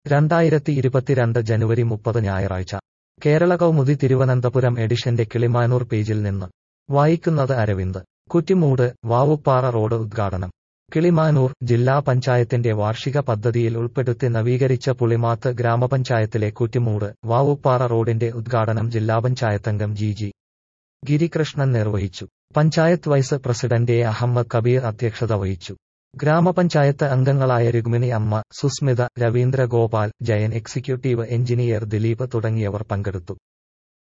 രണ്ടായിരത്തി ഇരുപത്തിരണ്ട് ജനുവരി മുപ്പത് ഞായറാഴ്ച കേരള കൗമുദി തിരുവനന്തപുരം എഡിഷന്റെ കിളിമാനൂർ പേജിൽ നിന്ന് വായിക്കുന്നത് അരവിന്ദ് കുറ്റിമൂട് വാവുപ്പാറ റോഡ് ഉദ്ഘാടനം കിളിമാനൂർ ജില്ലാ പഞ്ചായത്തിന്റെ വാർഷിക പദ്ധതിയിൽ ഉൾപ്പെടുത്തി നവീകരിച്ച പുളിമാത്ത് ഗ്രാമപഞ്ചായത്തിലെ കുറ്റിമൂട് വാവുപ്പാറ റോഡിന്റെ ഉദ്ഘാടനം ജില്ലാ പഞ്ചായത്തംഗം ജി ജി ഗിരികൃഷ്ണൻ നിർവഹിച്ചു panchayat vice president A Ahammad Kabeer അധ്യക്ഷത വഹിച്ചു ഗ്രാമപഞ്ചായത്ത് അംഗങ്ങളായ രുഗ്മിണി അമ്മ സുസ്മിത രവീന്ദ്ര ഗോപാൽ ജയൻ എക്സിക്യൂട്ടീവ് എഞ്ചിനീയർ ദിലീപ് തുടങ്ങിയവർ പങ്കെടുത്തു